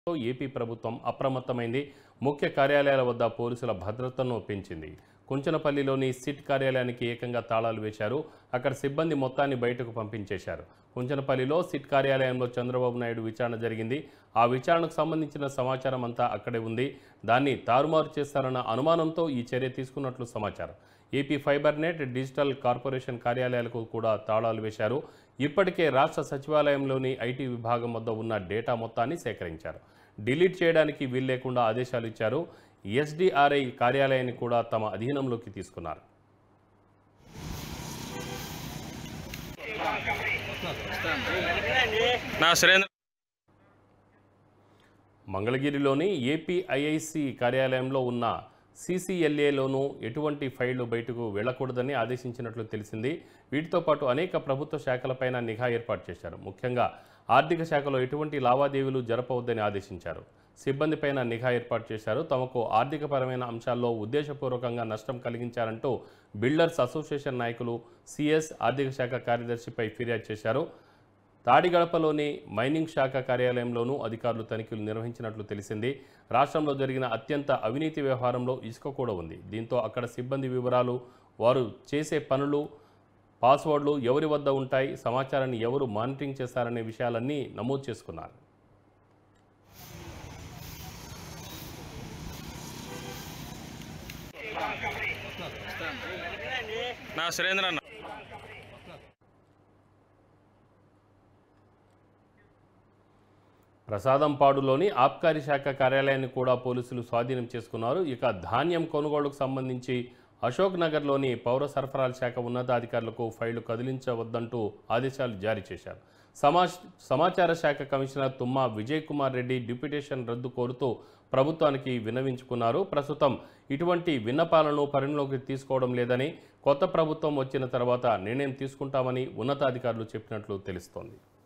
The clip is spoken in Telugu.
ఏపీ ప్రభుత్వం అప్రమత్తమైంది ముఖ్య కార్యాలయాల వద్ద పోలీసుల భద్రతను పెంచింది కుంచనపల్లిలోని సిట్ కార్యాలయానికి ఏకంగా తాళాలు వేశారు అక్కడ సిబ్బంది మొత్తాన్ని బయటకు పంపించేశారు కుంచనపల్లిలో సిట్ కార్యాలయంలో చంద్రబాబు నాయుడు విచారణ జరిగింది ఆ విచారణకు సంబంధించిన సమాచారం అంతా అక్కడే ఉంది దాన్ని తారుమారు చేస్తారన్న అనుమానంతో ఈ చర్య తీసుకున్నట్లు సమాచారం AP fiber net digital corporation కార్యాలయాలకు కూడా తాళాలు వేశారు ఇప్పటికే రాష్ట్ర సచివాలయంలోని ఐటీ విభాగం వద్ద ఉన్న డేటా మొత్తాన్ని సేకరించారు డిలీట్ చేయడానికి వీల్లేకుండా ఆదేశాలు ఇచ్చారు ఎస్డిఆర్ఐ కార్యాలయాన్ని కూడా తమ అధీనంలోకి తీసుకున్నారు నా సురేంద్ర మంగళగిరిలోని ఏపీఐఐసి కార్యాలయంలో ఉన్న సీసీఎల్ఏలోనూ ఎటువంటి ఫైళ్లు బయటకు వెళ్లకూడదని ఆదేశించినట్లు తెలిసింది వీటితో పాటు అనేక ప్రభుత్వ శాఖలపైన నిఘా ఏర్పాటు చేశారు ముఖ్యంగా ఆర్థిక శాఖలో ఎటువంటి లావాదేవీలు జరపవద్దని ఆదేశించారు సిబ్బందిపైన నిఘా ఏర్పాటు చేశారు తమకు ఆర్థికపరమైన అంశాల్లో ఉద్దేశపూర్వకంగా నష్టం కలిగించారంటూ బిల్డర్స్ అసోసియేషన్ నాయకులు సిఎస్ ఆర్థిక శాఖ కార్యదర్శిపై ఫిర్యాదు చేశారు తాడిగడపలోని మైనింగ్ శాఖ కార్యాలయంలోనూ అధికారులు తనిఖీలు నిర్వహించినట్లు తెలిసింది రాష్ట్రంలో జరిగిన అత్యంత అవినీతి వ్యవహారంలో ఇసుక కూడా ఉంది దీంతో అక్కడ సిబ్బంది వివరాలు వారు చేసే పనులు పాస్వర్డ్లు ఎవరి వద్ద ఉంటాయి సమాచారాన్ని ఎవరు మానిటరింగ్ చేస్తారనే విషయాలన్నీ నమోదు చేసుకున్నారు నా సురేంద్ర అన్న ప్రసాదంపాడులోని ఆబ్కారీ శాఖ కార్యాలయాన్ని కూడా పోలీసులు స్వాధీనం చేసుకున్నారు ఇక ధాన్యం కొనుగోలుకు సంబంధించి అశోక్ నగర్లోని పౌర సరఫరాల శాఖ ఉన్నతాధికారులకు ఫైళ్లు కదిలించవద్దంటూ ఆదేశాలు జారీ చేశారు సమా సమాచార శాఖ కమిషనర్ తుమ్మా విజయ్ కుమార్ రెడ్డి డిప్యూటేషన్ రద్దు కోరుతూ ప్రభుత్వానికి విన్నవించుకున్నారు ప్రస్తుతం ఇటువంటి విన్నపాలను పరిగణలోకి తీసుకోవడం లేదని కొత్త ప్రభుత్వం వచ్చిన తర్వాత నిర్ణయం తీసుకుంటామని ఉన్నతాధికారులు చెప్పినట్లు తెలుస్తోంది